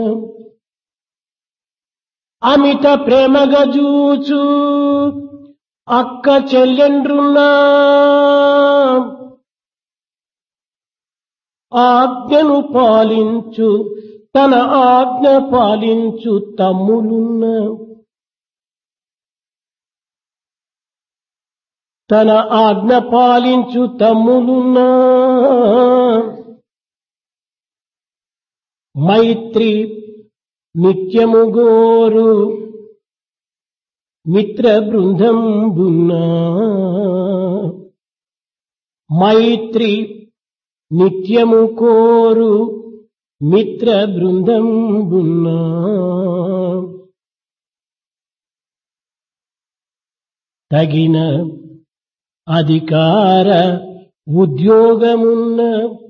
అమిత ప్రేమగా జూచు అక్క చెల్లెండ్రున్నా ఆజ్ఞను పాలించు తన ఆజ్ఞ పాలించు తమ్ములున్న తన ఆజ్ఞ పాలించు తమ్ములున్నా మైత్రి నిత్యము గోరు మిత్ర బృందం బున్నా మైత్రి నిత్యము కోరు మిత్ర బృందం బున్నా తగిన అధికార ఉద్యోగమున్న